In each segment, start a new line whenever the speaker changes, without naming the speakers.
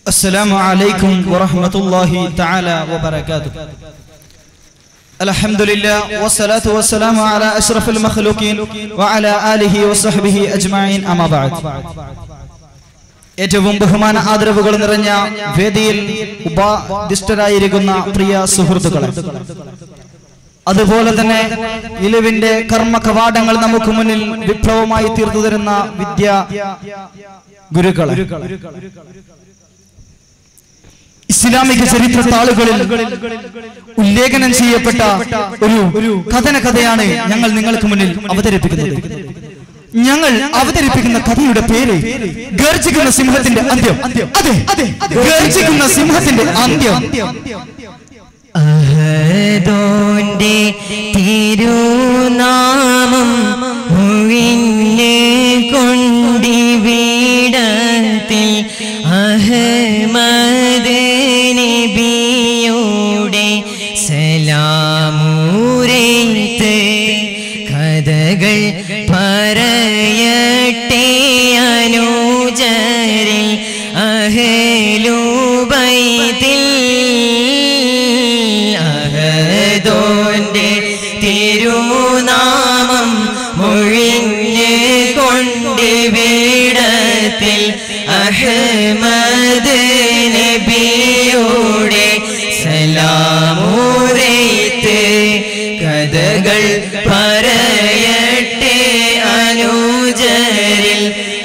السلام عليكم ورحمة الله تعالى وبركاته الحمد لله والصلاة والسلام على أشرف المخلوقين وعلى آله وصحبه أجمعين أما بعد ഏറ്റവും ബഹുമാന ആദരവുകൾ നിറഞ്ഞ വേദിയിൽ ഉപാധിഷ്ഠരായിരിക്കുന്ന പ്രിയ സുഹൃത്തുക്കളെ അതുപോലെ തന്നെ ഇലവിന്റെ കർമ്മ കവാടങ്ങൾ നമുക്ക് മുന്നിൽ വിപ്ലവമായി തീർന്നു തരുന്ന വിദ്യ ഗുരുക്കളെ ഇസ്ലാമിക ചരിത്ര താളുകളിൽ ഉല്ലേഖനം ചെയ്യപ്പെട്ട ഒരു കഥന കഥയാണ് ഞങ്ങൾ നിങ്ങൾക്ക് മുന്നിൽ അവതരിപ്പിക്കുന്നത് ഞങ്ങൾ അവതരിപ്പിക്കുന്ന കഥയുടെ പേര് ഗർജിക്കുന്ന സിംഹത്തിന്റെ അന്ത്യം അതെ അതെ ഗർജിക്കുന്ന സിംഹത്തിന്റെ അന്ത്യം
അഹദോന്റെ തിരുനാമം മുഴിഞ്ഞ് കൊണ്ടിവിടത്തിൽ അഹമദ് നബിയുടെ സലാമൂരേത്ത് കഥകൾ പറയട്ടെ അനുജരിൽ അഹലുബൈത്തിൽ അഹദോന്റെ തിരുനാമം മൊഴിഞ്ഞ് കൊണ്ടിവിടത്തിൽ അഹമദ് നബിയുടെ സലാമൂരേത്ത് കഥകൾ പറയട്ടെ അനുജരിൽ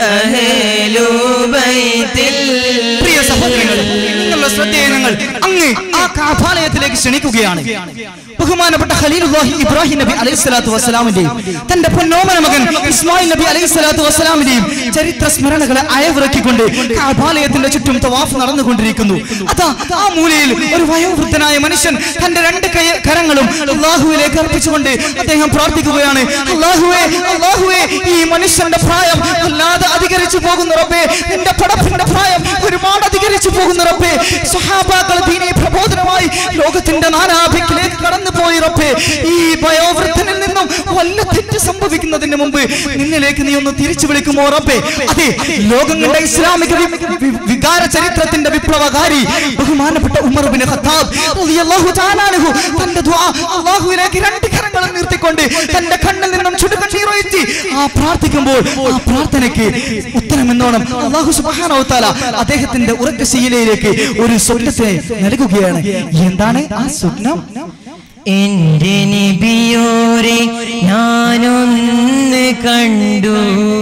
അഹലുബൈത്തിൽ
പ്രിയ സഹോദരങ്ങൾ നിങ്ങളുടെ ശ്രദ്ധയെ ഞങ്ങൾ അങ്ങ് ആ കാഫാലയത്തിലേക്ക് ക്ഷണിക്കുകയാണ് ബഹുമാനപ്പെട്ട ഖലീലുല്ലാഹി ഇബ്രാഹിം നബി അലൈഹി സ്വലാത്തു വസ്സലാമിന്റെയും തന്റെ പൊന്നോമന മകൻ ഇസ്മായിൽ നബി അലൈഹി സ്വലാത്തു വസ്സലാമിന്റെയും ചരിത്ര സ്മരണകളെ അയവിറക്കിക്കൊണ്ട് കാഫാലയത്തിന്റെ ചുറ്റും തവാഫ് നടന്നുകൊണ്ടിരിക്കുന്നു അതാ ആ മൂലയിൽ ഒരു വയോവൃദ്ധനായ മനുഷ്യൻ തന്റെ രണ്ട് കൈ കരങ്ങളും അള്ളാഹുവിലേക്ക് അർപ്പിച്ചുകൊണ്ട് അദ്ദേഹം പ്രാർത്ഥിക്കുകയാണ് അള്ളാഹുവേ അള്ളാഹുവേ ഈ മനുഷ്യന്റെ പ്രായം അല്ലാതെ അധികരിച്ചു പോകുന്ന റബ്ബേ നിന്റെ പടപ്പിന്റെ പ്രായം ഒരുപാട് അധികരിച്ചു പോകുന്ന റബ്ബേ സ്വഹാബാക്കൾ ദീനി പ്രബോധനമായി ലോകത്തിന്റെ നാനാഭിക്കിലേക്ക് കടന്നു പോയി റബ്ബേ ഈ വയോവൃദ്ധനിൽ നിന്നും വല്ല തെറ്റ് സംഭവിക്കുന്നതിന് മുമ്പ് നിന്നിലേക്ക് നീ ഒന്ന് തിരിച്ചു വിളിക്കുമോ റബ്ബേ അതെ ലോകങ്ങളുടെ ഇസ്ലാമിക വി- വി- വികാര ചരിത്രത്തിന്റെ വിപ്ലവകാരി ബഹുമാനപ്പെട്ട ഉമർ ബിൻ ഖത്താബ് റളിയല്ലാഹു തആല അൻഹു തന്റെ ദുആ അല്ലാഹുവിലേക്ക് രണ്ട് കരങ്ങൾ നിർത്തിക്കൊണ്ട് തന്റെ കണ്ണിൽ നിന്നും ചുടുകണ്ണീറൊഴുത്തി ആ പ്രാർത്ഥിക്കുമ്പോൾ ആ പ്രാർത്ഥനയ്ക്ക് ഉത്തരം എന്നോണം അല്ലാഹു സുബ്ഹാനഹു തആല അദ്ദേഹത്തിന്റെ ഉറക്കശീലയിലേക്ക് ഒരു സ്വപ്നത്തെ നൽകുകയാണ് എന്താണ് ആ സ്വപ്നം
എന്റെ നബിയോരെ ഞാനൊന്ന് കണ്ടു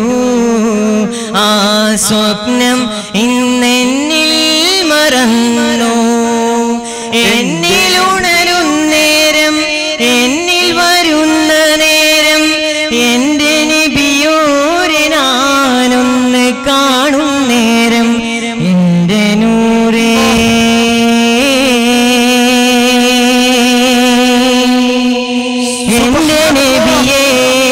ആ സ്വപ്നം ഇന്നെന്നിൽ മറന്നു എന്നിൽ ഉണരുന്നേരം എന്നിൽ വരുന്ന നേരം എന്റെ നബിയോരെ ഞാനൊന്ന് കാണും നേരം എന്റെ നൂറേ എന്റെ നബിയേ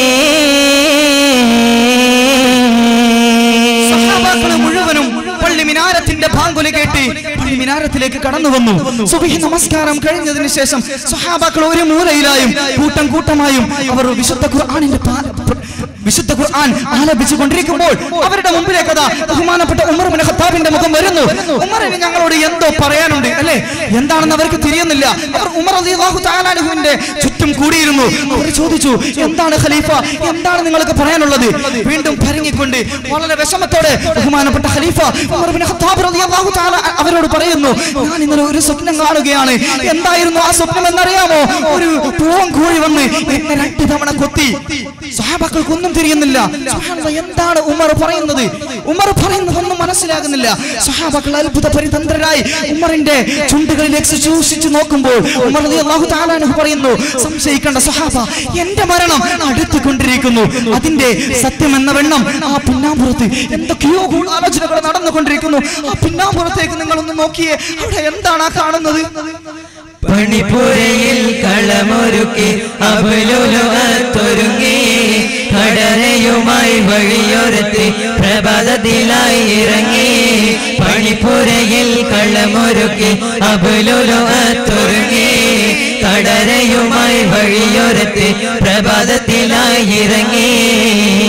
സഹാബാക്കള് മുഴുവനും പള്ളി മിനാരത്തിന്റെ ഭാങ്കുല കേട്ട് പള്ളി മിനാരത്തിലേക്ക് കടന്നു വന്നു സുബഹി നമസ്കാരം കഴിഞ്ഞതിന് ശേഷം സഹാബാക്കൾ ഒരു മൂലയിലായും കൂട്ടം കൂട്ടമായും അവർ വിശുദ്ധ ഖുർആനിന്റെ പാ- വിശുദ്ധ ഖുർആൻ ആലപിച്ചു കൊണ്ടിരിക്കുമ്പോൾ അവരുടെ മുമ്പിലേക്ക് അതാ ബഹുമാനപ്പെട്ട ഉമർ ബിൻ ഖത്താബിന്റെ മുഖം വരുന്നു ഉമറിന് ഞങ്ങളോട് എന്തോ പറയാനുണ്ട് അല്ലേ എന്താണെന്ന് അവർക്ക് തിരിയുന്നില്ല അവർ ഉമർ റളിയല്ലാഹു തആല അൻഹുവിന്റെ ചുറ്റും കൂടിയിരുന്നു അവർ ചോദിച്ചു എന്താണ് ഖലീഫ എന്താണ് നിങ്ങൾക്ക് പറയാനുള്ളത് വീണ്ടും പരങ്ങിക്കൊണ്ട് വളരെ വിഷമത്തോടെ ബഹുമാനപ്പെട്ട ഖലീഫ ഉമർ ബിൻ ഖത്താബ് റളിയല്ലാഹു തആല അവരോട് പറയുന്നു ഞാൻ ഇന്നലെ ഒരു സ്വപ്നം കാണുകയാണ് എന്തായിരുന്നു ആ സ്വപ്നം എന്നറിയാമോ ഒരു പൂവൻ കോഴി വന്ന് എന്നെ രണ്ട് തവണ കൊത്തി സഹാബാക്കൾക്കൊന്നും തിരിയുന്നില്ല സുബ്ഹാനല്ലാഹ്, എന്താണ് ഉമർ പറയുന്നത് ഉമർ പറയുന്നതൊന്നും മനസ്സിലാകുന്നില്ല സഹാബാക്കൾ അത്ഭുത പരിതന്ത്രരായി ഉമറിന്റെ ചുണ്ടുകളിലേക്ക് സൂക്ഷിച്ചു നോക്കുമ്പോൾ ഉമർ റളിയല്ലാഹു തആല അൻഹു പറയുന്നു സംശയിക്കേണ്ട സഹാബ എന്റെ മരണം അടുത്തുകൊണ്ടിരിക്കുന്നു അതിന്റെ സത്യം എന്ന വെണ്ണം ആ പിന്നാമ്പുറത്ത് എന്തൊക്കെയോ ഗൂഢാലോചനകൾ നടന്നുകൊണ്ടിരിക്കുന്നു ആ പിന്നാമ്പുറത്തേക്ക് നിങ്ങളൊന്ന് നോക്കിയേ അവിടെ എന്താണ് ആ കാണുന്നത്
പണിപ്പുരയിൽ കളമൊരുക്കി അബലുലുകത്തൊരുങ്ങി കടലയുമായി വഴിയൊരുത്തി പ്രഭാതത്തിലായി ഇറങ്ങി പണിപ്പുരയിൽ കളമൊരുക്കി അബലുലുകത്തൊരുങ്ങി കടലയുമായി വഴിയൊരുത്തി പ്രഭാതത്തിലായി ഇറങ്ങി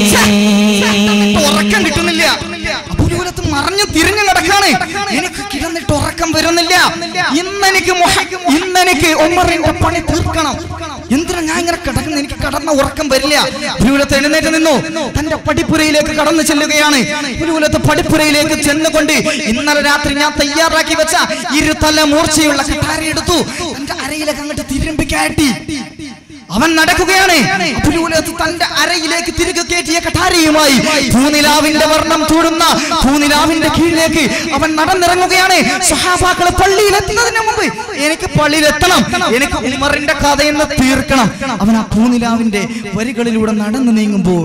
ഉറക്കം കിട്ടുന്നില്ല അപൂർവലത്ത് മറഞ്ഞു തിരിഞ്ഞു നടക്കാണ് എനിക്ക് കിടന്നിട്ട് എന്നിട്ട് ഉറക്കം വരുന്നില്ല ഇന്നെനിക്ക് മുഹ- ഇന്നെനിക്ക് ഉമറിന്റെ പണി തീർക്കണം എന്തിനാ ഞാൻ ഇങ്ങനെ കിടക്കുന്ന എനിക്ക് കടന്ന ഉറക്കം വരില്ല പുലൂലത്ത് എഴുന്നേറ്റ് നിന്നു തന്റെ പടിപ്പുരയിലേക്ക് കടന്നു ചെല്ലുകയാണ് പുലൂലത്ത് പടിപ്പുരയിലേക്ക് ചെന്നുകൊണ്ട് ഇന്നലെ രാത്രി ഞാൻ തയ്യാറാക്കി വെച്ച ഇരുതല മൂർച്ചയുള്ള കട്ടാര എടുത്തു തന്റെ അരയിലേക്ക് അങ്ങോട്ട് തിരുമ്പിക്കാട്ടി അവൻ നടക്കുകയാണ് പുലൂലത്ത് തന്റെ അരയിലേക്ക് തിരികെ കയറ്റിയ കഠാരയുമായി പൂനിലാവിന്റെ വർണ്ണം ചൂടുന്ന പൂനിലാവിന്റെ കീഴിലേക്ക് അവൻ നടന്നിറങ്ങുകയാണ് സഹാബാക്കള് പള്ളിയിൽ എത്തുന്നതിന് മുമ്പ് എനിക്ക് പള്ളിയിൽ എത്തണം എനിക്ക് ഉമറിന്റെ കഥയെന്ന് തീർക്കണം അവൻ ആ പൂനിലാവിന്റെ വരികളിലൂടെ നടന്നു നീങ്ങുമ്പോൾ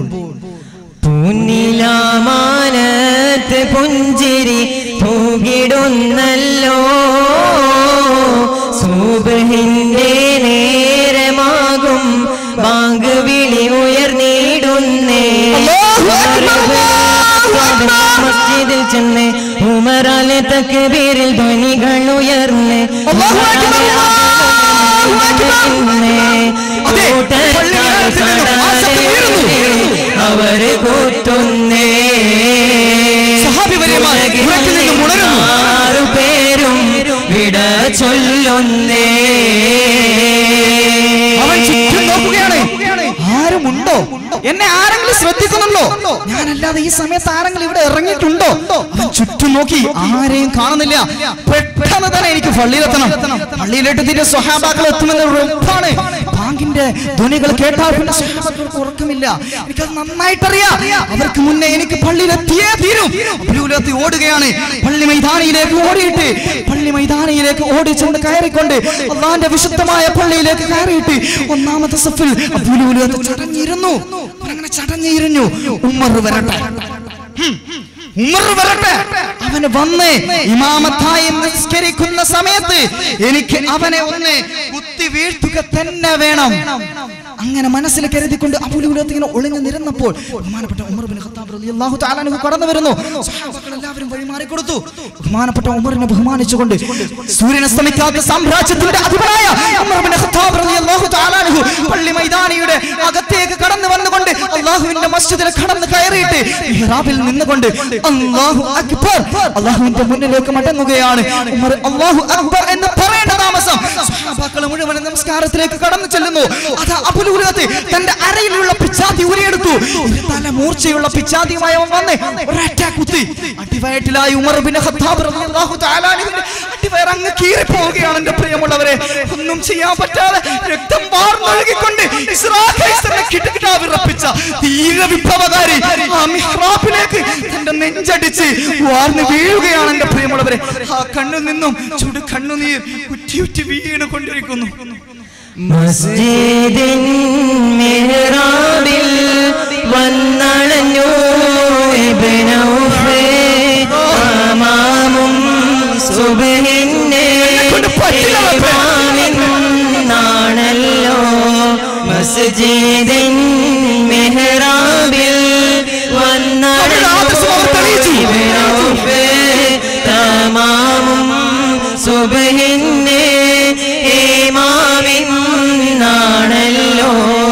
പൂനിലാമാനത്ത് പുഞ്ചിരി പൂകിടുന്നല്ലോ സൂബഹിന്റെ നേരമാകും ബാങ്ക് വിളി ഉയർന്നിടുന്നേ
അല്ലാഹു അക്ബർ, അല്ലാഹു അക്ബർ.
മസ്ജിദിൽ ചെന്ന് ഉമറാലെ തക്ബീരിൽ ധ്വനികൾ ഉയർന്ന്
അല്ലാഹു അക്ബർ, അല്ലാഹു അക്ബർ. അതെ, പള്ളിയിനകത്ത് നിന്നും ആ ശബ്ദം ഉയരുന്നു.
അവര് കൂട്ടുന്നേ
സഹാബിവര്യന്മാർ ഉറക്കിൽ നിന്നും ഉണരുന്നു.
ആറു പേരും വിട ചൊല്ലുന്നേ
അവൻ ചുറ്റും നോക്കുകയാണ് ആരുമുണ്ടോ എന്നെ ആരെങ്കിലും ശ്രദ്ധിക്കുന്നുണ്ടോ ഞാനല്ലാതെ ഈ സമയത്ത് ആരെങ്കിലും ഇവിടെ ഇറങ്ങിയിട്ടുണ്ടോ അവൻ ചുറ്റും നോക്കി ആരെയും കാണുന്നില്ല പെട്ടെന്ന് തന്നെ എനിക്ക് പള്ളിയിലെത്തണം പള്ളിയിലെട്ട് തിരികെ സ്വഹാബാക്കൾ എത്തുമെന്ന് ഉറപ്പാണ് ബാങ്കിന്റെ ധ്വനികൾ കേട്ടാൽ പിന്നെ സ്വഹാബാക്കൾക്ക് ഉറക്കമില്ല എനിക്കത് നന്നായിട്ടറിയാം അവർക്ക് മുന്നേ എനിക്ക് പള്ളിയിലെത്തിയേ തീരും അബ്ദുലത്തി ഓടുകയാണ് പള്ളി മൈതാനിയിലേക്ക് ഓടിയിട്ട് പള്ളി മൈതാനിയിലേക്ക് ഓടിച്ചുകൊണ്ട് കയറിക്കൊണ്ട് അള്ളാന്റെ വിശുദ്ധമായ പള്ളിയിലേക്ക് കയറിയിട്ട് ഒന്നാമത്തെ സഫിൽ അബ്ദുലത്ത് ചടഞ്ഞിരുന്നു അങ്ങനെ ചടഞ്ഞിരുന്നു ഉമ്മർ വരട്ടെ ഹും. ഉമർ വരട്ടെ അവന് വന്ന് ഇമാമത്തായി നിസ്കരിക്കുന്ന സമയത്ത് എനിക്ക് അവനെ ഒന്ന് കുത്തി വീഴ്ത്തുക തന്നെ വേണം അങ്ങനെ മനസ്സിൽ കരുതിക്കൊണ്ട് അബുലുലത്ത് ഇങ്ങനെ ഒളിഞ്ഞു നിരന്നപ്പോൾ ബഹുമാനപ്പെട്ട ഉമർ ബിൻ ഖത്താബ് റളിയല്ലാഹു തആല അൻഹു കടന്നു വരുന്നു സ്വഹാബാക്കൾ എല്ലാവരും വഴിമാറി കൊടുത്തു ബഹുമാനപ്പെട്ട ഉമറിനെ ബഹുമാനിച്ചുകൊണ്ട് സൂര്യൻ അസ്തമിക്കാത്ത സാമ്രാജ്യത്തിന്റെ അധിപനായ ഉമർ ബിൻ ഖത്താബ് റളിയല്ലാഹു തആല അൻഹു പള്ളി മൈതാനിയുടെ അകത്തേക്ക് കടന്നു വന്നുകൊണ്ട് അള്ളാഹുവിന്റെ മസ്ജിദിൽ കടന്നു കയറിയിട്ട് മിഹ്റാബിൽ നിന്നുകൊണ്ട് അല്ലാഹു അക്ബർ അള്ളാഹുവിന്റെ മുന്നിലേക്ക് മടങ്ങുകയാണ് ഉമർ അല്ലാഹു അക്ബർ എന്ന് പറയേണ്ട താമസം സ്വഹാബാക്കൾ മുഴുവൻ നമസ്കാരത്തിലേക്ക് കടന്നു ചെല്ലുന്നു അതാ അബുലുലത്ത് തന്റെ അരയിലുള്ള പിച്ചാത്തി ഉരിയെടുത്തു തല മൂർച്ചയുള്ള പിച്ചാത്തിയുമായി അവൻ വന്ന് ഒരൊറ്റ കുത്തി അടിവയറ്റിലായി ഉമർ ബിൻ ഖത്താബ് റളിയല്ലാഹു തആല അൻഹുവിന്റെ അടിവയർ അങ്ങ് കീറിപ്പോവുകയാണ് എന്റെ പ്രിയമുള്ളവരെ ഒന്നും ചെയ്യാൻ പറ്റാതെ രക്തം വാർന്നൊഴുകിക്കൊണ്ട് ഇസ്രാഖൈസറിനെ കിടകിടാ വിറപ്പിച്ച തീര വിപ്ലവകാരി ആ മിഹ്റാബിലേക്ക് തന്റെ നെഞ്ചടിച്ച് വാർന്ന് വീഴുകയാണ് എന്റെ പ്രിയമുള്ളവരെ ആ കണ്ണിൽ നിന്നും ചുടു കണ്ണുനീർ ഉറ്റി ഉറ്റി വീണ് കൊണ്ടിരിക്കുന്നു
മസ്ജിദിൻ മിഹ്റാബിൽ വന്നണഞ്ഞു ഇബ്നു ഉഫേ ഇമാമും സുബ്ഹിന്നെ
കൊണ്ട് പറ്റില്ല റബ്ബേ.
ഇമാമിന്നാണല്ലോ മസ്ജിദിൻ മിഹ്റാബിൽ
അവരുടെ ആദർശം അവർ തെളിയിച്ചു.
വന്നണഞ്ഞു ഇബ്നു ഉഫേ തമാമും സുബ്ഹിന്നെ ഇമാമിന്നാണല്ലോ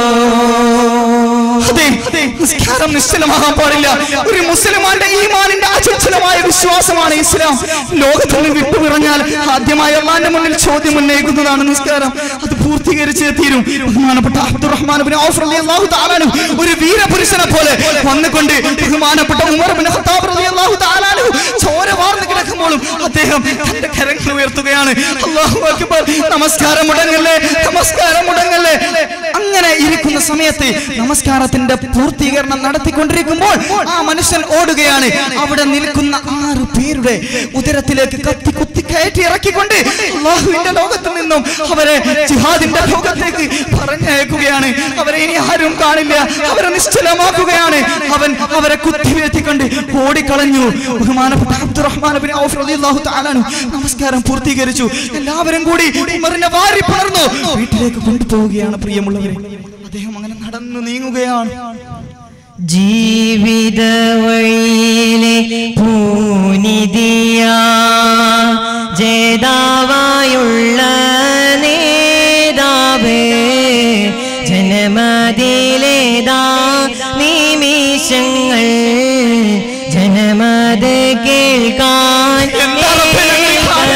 അതെ നിസ്കാരം നിശ്ചലമാകാൻ പാടില്ല ഒരു മുസ്ലിമാന്റെ ഈമാനിന്റെ അചഞ്ചലമായ വിശ്വാസമാണ് ഇസ്ലാം ലോകത്തിൽ നിന്ന് വിട്ടുപിറഞ്ഞാൽ ആദ്യമായി അള്ളാന്റെ മുന്നിൽ ചോദ്യം ഉന്നയിക്കുന്നതാണ് നിസ്കാരം അത് പൂർത്തീകരിച്ചേ തീരും ബഹുമാനപ്പെട്ട അബ്ദുറഹ്മാൻ ബിൻ ഔഫ് റളിയല്ലാഹു തആല അൻഹു ഒരു വീരപുരുഷനെ പോലെ വന്നുകൊണ്ട് ബഹുമാനപ്പെട്ട ഉമർ ബിൻ ഖത്താബ് റളിയല്ലാഹു തആല അൻഹു ചോര വാർന്നു കിടക്കുമ്പോഴും അദ്ദേഹം തന്റെ കരങ്ങൾ ഉയർത്തുകയാണ് അല്ലാഹു അക്ബർ നമസ്കാരം മുടങ്ങല്ലേ നമസ്കാരം മുടങ്ങല്ലേ അങ്ങനെ ഇരിക്കുന്ന സമയത്ത് നമസ്കാരത്തിന്റെ പൂർത്തീകരണം നടത്തിക്കൊണ്ടിരിക്കുമ്പോൾ ആ മനുഷ്യൻ ഓടുകയാണ് അവിടെ നിൽക്കുന്ന ആറ് പേരുടെ ഉദരത്തിലേക്ക് കത്തി കുത്തി കയറ്റി ഇറക്കിക്കൊണ്ട് അള്ളാഹുവിന്റെ ലോകത്തിൽ നിന്നും അവരെ ജിഹാദിന്റെ ലോകത്തേക്ക് പറഞ്ഞയക്കുകയാണ് അവരെ ഇനി ആരും കാണില്ല അവരെ നിശ്ചലമാക്കുകയാണ് അവൻ അവരെ കുത്തിവീഴ്ത്തിക്കൊണ്ട് ഓടിക്കളഞ്ഞു ബഹുമാനപ്പെട്ട അബ്ദുറഹ്മാൻ ബിൻ ഔഫ് റളിയല്ലാഹു തആല അൻഹു നമസ്കാരം പൂർത്തീകരിച്ചു എല്ലാവരും കൂടി ഉമറിനെ വാരി പുണർന്നു വീട്ടിലേക്ക് കൊണ്ടുപോവുകയാണ് പ്രിയമുള്ളവരെ അദ്ദേഹം അങ്ങനെ നടന്നു നീങ്ങുകയാണ്
ജീവിത വഴിയിലെ പൂനിതിയ ജേതാവായുള്ള നേതാവേ ജനമതിലേതാ നിമിഷങ്ങൾ ജനമത് കേൾക്കാൻ
എന്താ റബ്ബേ ഞങ്ങൾ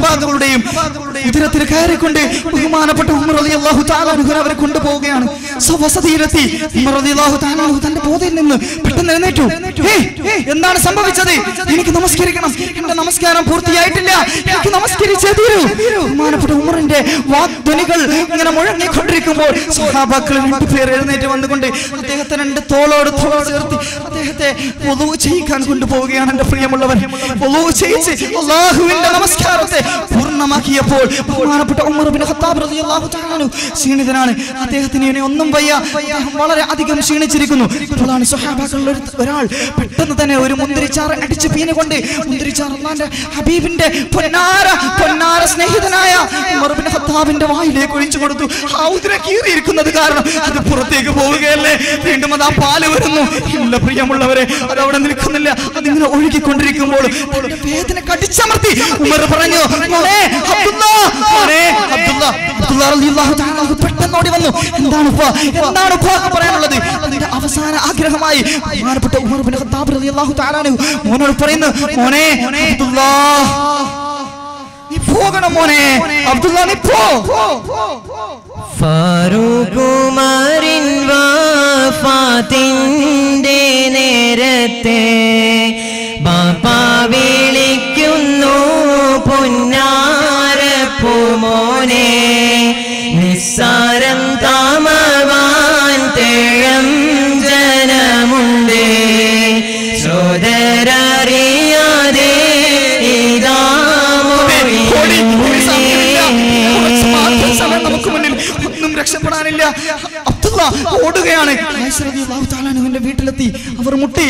സഹാബാക്കളുടെയും ഉദരത്തിൽ കയറിക്കൊണ്ട് ബഹുമാനപ്പെട്ട ഉമർ റളിയല്ലാഹു തആല അൻഹു അവരെ കൊണ്ടുപോവുകയാണ് സ്വവസതിയിലെത്തി ഉമർ റളിയല്ലാഹു തആല അൻഹു തന്റെ ബോധയിൽ നിന്ന് പെട്ടെന്ന് എഴുന്നേറ്റു "ഏയ്, ഏയ്, എന്താണ് സംഭവിച്ചത് എനിക്ക് നമസ്കരിക്കണം എന്റെ നമസ്കാരം പൂർത്തിയായിട്ടില്ല എനിക്ക് നമസ്കരിച്ചേ തീരൂ ബഹുമാനപ്പെട്ട ഉമറിന്റെ വാഗ്ധ്വനികൾ ഇങ്ങനെ മുഴങ്ങിക്കൊണ്ടിരിക്കുമ്പോൾ സഹാബാക്കൾ രണ്ടുപേർ എഴുന്നേറ്റ് വന്നുകൊണ്ട് അദ്ദേഹത്തെ രണ്ട് തോളോട് തോൾ ചേർത്തി അദ്ദേഹത്തെ വധു ചെയ്യിക്കാൻ കൊണ്ടുപോവുകയാണ് എന്റെ പ്രിയമുള്ളവൻ വധു ചെയ്യിച്ച് അള്ളാഹുവിന്റെ നമസ്കാരത്തെ പൂർണ്ണമാക്കിയപ്പോൾ ബഹുമാനപ്പെട്ട ഉമർ ബിൻ ഖത്താബ് റളിയല്ലാഹു തആല അൻഹു ക്ഷീണിതനാണ് അദ്ദേഹത്തിന് ഇനി ഒന്നും വയ്യ അദ്ദേഹം വളരെ അധികം ക്ഷീണിച്ചിരിക്കുന്നു അപ്പോഴാണ് സ്വഹാബാക്കളിൽ ഒരു- ഒരാൾ പെട്ടെന്ന് തന്നെ ഒരു മുന്തിരിച്ചാറ് അടിച്ച് പീനുകൊണ്ട് മുന്തിരിച്ചാറ് അള്ളാന്റെ ഹബീബിന്റെ പൊന്നാര പൊന്നാര സ്നേഹിതനായ ഉമർ ബിൻ ഖത്താബിന്റെ വായിലേക്ക് ഒഴിച്ചു കൊടുത്തു ആ ഉദര കീറിയിരിക്കുന്നത് കാരണം അത് പുറത്തേക്ക് പോവുകയല്ലേ വീണ്ടും അത് ആ പാല് വരുന്നു ഇല്ല പ്രിയമുള്ളവരെ അത് അവിടെ നിൽക്കുന്നില്ല അതിങ്ങനെ ഒഴുകിക്കൊണ്ടിരിക്കുമ്പോൾ തന്റെ വേദന കടിച്ചമർത്തി ഉമർ പറഞ്ഞു മോനെ അബ്ദുള്ള മോനെ അബ്ദുള്ള അബ്ദുള്ള റളിയല്ലാഹു തആല അൻഹു പെട്ടെന്ന് ഓടി വന്നു എന്താണ് ഉപ്പ എന്താണ് ഉപ്പ എന്ന് പറയാനുള്ളത് അതിന്റെ അവസാന ആഗ്രഹമായി ബഹുമാനപ്പെട്ട ഉമർ ബിൻ ഖത്താബ് റളിയല്ലാഹു തആല അൻഹു മോനോട് പറയുന്നു മോനെ അബ്ദുള്ള നീ പോകണം മോനെ അബ്ദുള്ള നീ പോ
ഫാറൂഖുമാരിൻ വഫാത്തിന്റെ നേരത്തെ ബാപ്പ വിളിക്കുന്നു പൊന്നാരപ്പുമോനെ നിസ്സാരം താമവാൻ തേഴം ജനമുണ്ട് സോദരറിയാതെ ഇതാ
ഓടി, ഓടി, സമയമില്ല. കുറച്ച് മാത്രം സമയം നമുക്ക് മുന്നിൽ ഒന്നും രക്ഷപ്പെടാനില്ല അബ്ദുള്ള ഓടുകയാണ് ആയിഷ റളിയല്ലാഹു തആല അൻഹുവിന്റെ വീട്ടിലെത്തി അവർ മുട്ടി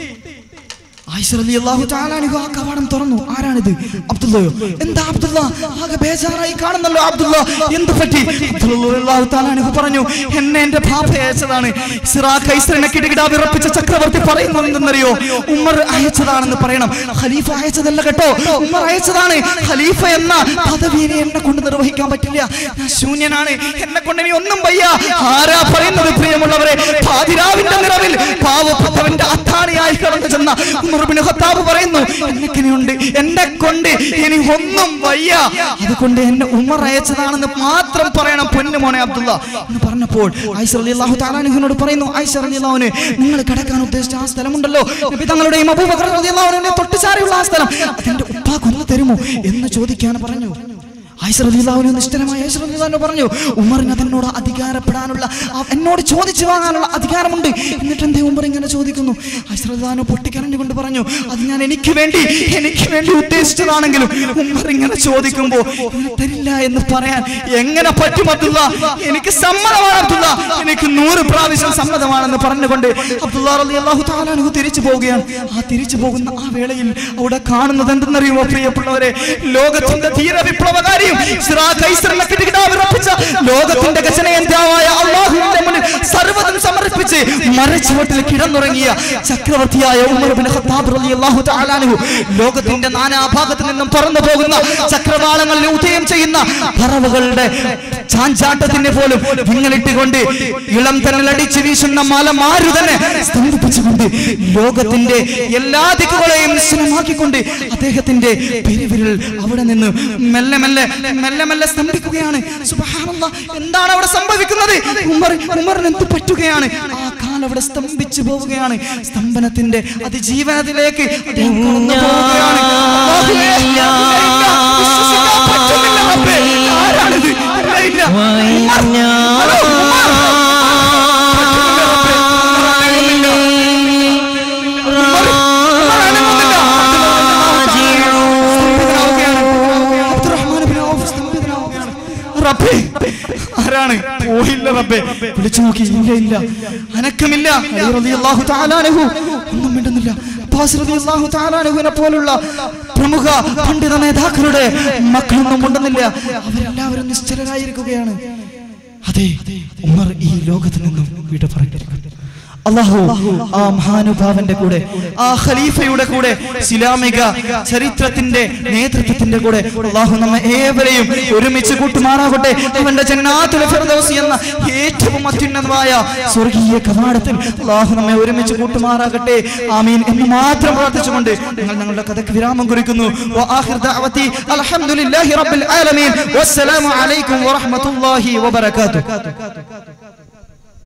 ആയിഷ റളിയല്ലാഹു തആല അൻഹു ആ കവാടം തുറന്നു ആരാണിത് അബ്ദുള്ളയോ എന്താ അബ്ദുള്ള ആകെ ബേജാറായി കാണുന്നല്ലോ അബ്ദുള്ള എന്ത് പറ്റി അബ്ദുള്ള റളിയല്ലാഹു തആല അൻഹു പറഞ്ഞു എന്നെ എന്റെ ബാപ്പ അയച്ചതാണ് സിറാ കൈസറിനെ കിടുകിടാ വിറപ്പിച്ച ചക്രവർത്തി പറയുന്നത് എന്തെന്നറിയോ ഉമർ അയച്ചതാണെന്ന് പറയണം ഖലീഫ അയച്ചതല്ല കേട്ടോ ഉമർ അയച്ചതാണ് ഖലീഫ എന്ന പദവിയെ എന്നെ കൊണ്ട് നിർവഹിക്കാൻ പറ്റില്ല ഞാൻ ശൂന്യനാണ് എന്നെ കൊണ്ട് ഇനി ഒന്നും വയ്യ ആരാ പറയുന്നത് പ്രിയമുള്ളവരെ പാതിരാവിന്റെ നിറവിൽ പാവപ്പെട്ടവന്റെ അത്താണിയായി കടന്നു ചെന്ന ഉമർ ബിൻ ഖത്താബ് പറയുന്നു എന്നെക്കിനിയുണ്ട് എന്നെ കൊണ്ട് ഇനി ഒന്നും വയ്യ അതുകൊണ്ട് എന്നെ ഉമർ അയച്ചതാണെന്ന് മാത്രം പറയണം പൊന്നു മോനെ അബ്ദുള്ള എന്ന് പറഞ്ഞപ്പോൾ ആയിഷ റളിയല്ലാഹു തആല അൻഹുവിനോട് പറയുന്നു ആയിഷ റളിയല്ലാഹുവിന് നിങ്ങൾ കിടക്കാൻ ഉദ്ദേശിച്ച ആ സ്ഥലമുണ്ടല്ലോ നബി തങ്ങളുടെയും അബൂബക്കർ റളിയല്ലാഹു അൻഹുവിനെ തൊട്ട് ചാരിയുള്ള ആ സ്ഥലം അതിന്റെ ഉപ്പാക്ക് ഒന്ന് തരുമോ എന്ന് ചോദിക്കാൻ പറഞ്ഞു ആയിഷ റളിയല്ലാഹുവിനെ നിഷ്ഠനമായി ആയിഷ റളിയല്ലാഹു പറഞ്ഞു ഉമറിന് അതിനോട് അധികാരപ്പെടാനുള്ള ആ- എന്നോട് ചോദിച്ചു വാങ്ങാനുള്ള അധികാരമുണ്ട് എന്നിട്ട് എന്തേ ഉമർ ഇങ്ങനെ ചോദിക്കുന്നു ആയിഷ റളിയല്ലാഹു പൊട്ടിക്കരഞ്ഞുകൊണ്ട് പറഞ്ഞു അത് ഞാൻ എനിക്ക് വേണ്ടി എനിക്ക് വേണ്ടി ഉദ്ദേശിച്ചതാണെങ്കിലും ഉമർ ഇങ്ങനെ ചോദിക്കുമ്പോ ഇങ്ങനെ തരില്ല എന്ന് പറയാൻ എങ്ങനെ പറ്റും അബ്ദുള്ള എനിക്ക് സമ്മതമാണ് അബ്ദുള്ള എനിക്ക് നൂറ് പ്രാവശ്യം സമ്മതമാണെന്ന് പറഞ്ഞുകൊണ്ട് അബ്ദുള്ള റളിയല്ലാഹു തആല അൻഹു തിരിച്ചു പോവുകയാണ് ആ തിരിച്ചു പോകുന്ന ആ വേളയിൽ അവിടെ കാണുന്നത് എന്തെന്നറിയുമോ പ്രിയപ്പെട്ടവരെ ലോകത്തിന്റെ ധീര വിപ്ലവകാരിയും സിറാ കൈസറിനെ കിടുകിടാ വിറപ്പിച്ച ലോകത്തിന്റെ ഗജനയന്താവായ അള്ളാഹുവിന്റെ മുന്നിൽ സർവ്വതും സമർപ്പിച്ച് മരച്ചുവട്ടിൽ കിടന്നുറങ്ങിയ ചക്രവർത്തിയായ ഉമർ ബിൻ ഖത്താബ് റളിയല്ലാഹു തആല അൻഹു ലോകത്തിന്റെ നാനാഭാഗത്തു നിന്നും പറന്നു പോകുന്ന ചക്രവാളങ്ങളിൽ ഉദയം ചെയ്യുന്ന പറവുകളുടെ ചാഞ്ചാട്ടത്തിന് പോലും വിങ്ങലിട്ടുകൊണ്ട് ഇളം തന്നലടിച്ച് വീശുന്ന മലമാരു തന്നെ സ്തംഭിപ്പിച്ചുകൊണ്ട് ലോകത്തിന്റെ എല്ലാ ദിക്കുകളെയും നിശ്ചലമാക്കിക്കൊണ്ട് അദ്ദേഹത്തിന്റെ പെരുവിരൽ അവിടെ നിന്ന് മെല്ലെ മെല്ലെ മെല്ലെ മെല്ലെ സ്തംഭിക്കുകയാണ് സുബ്ഹാനല്ലാഹ് എന്താണ് അവിടെ സംഭവിക്കുന്നത് ഉമർ ഉമറിന് എന്ത് പറ്റുകയാണ് ആ കാൽ അവിടെ സ്തംഭിച്ചു പോവുകയാണ് സ്തംഭനത്തിന്റെ അതിജീവനത്തിലേക്ക് അദ്ദേഹം കടന്നു പോവുകയാണ് അല്ലാഹുവേ, ഇല്ല, വിശ്വസിക്കാൻ പറ്റുന്നില്ല റബ്ബേ. ആരാണിത് ഇല്ല ഇല്ല ഉമർ, ഹലോ, ഉമർ. റബ്ബേ ആരാണ് പോയില്ല റബ്ബേ വിളിച്ചു നോക്കി ഇല്ല ഇല്ല അനക്കമില്ല അലി റളിയല്ലാഹു തആല അൻഹു ഒന്നും മിണ്ടുന്നില്ല അബ്ബാസ് റളിയല്ലാഹു തആല അൻഹുവിനെ പോലുള്ള പ്രമുഖ പണ്ഡിത നേതാക്കളുടെ മക്കളൊന്നും ഉണ്ടെന്നില്ല അവരെല്ലാവരും നിശ്ചലരായിരിക്കുകയാണ് അതെ ഉമർ ഈ ലോകത്ത് നിന്നും വിട പറഞ്ഞിരിക്കുന്നു അള്ളാഹു ആ മഹാനുഭാവന്റെ കൂടെ ആ ഖലീഫയുടെ കൂടെ ഇസ്ലാമിക ചരിത്രത്തിന്റെ നേതൃത്വത്തിന്റെ കൂടെ അള്ളാഹു നമ്മെ ഏവരെയും ഒരുമിച്ച് കൂട്ടുമാറാകട്ടെ അവന്റെ ജന്നാത്തുൽ ഫിർദൗസ് എന്ന ഏറ്റവും അത്യുന്നതമായ സ്വർഗീയ കവാടത്തിൽ അള്ളാഹു നമ്മെ ഒരുമിച്ച് കൂട്ടുമാറാകട്ടെ ആമീൻ എന്ന് മാത്രം പ്രാർത്ഥിച്ചുകൊണ്ട് ഞങ്ങൾ ഞങ്ങളുടെ കഥയ്ക്ക് വിരാമം കുറിക്കുന്നു വആഖിർ ദഅവതി അൽഹംദുലില്ലാഹി റബ്ബിൽ ആലമീൻ വസ്സലാമു അലൈക്കും വറഹ്മത്തുള്ളാഹി വബറകാതുഹു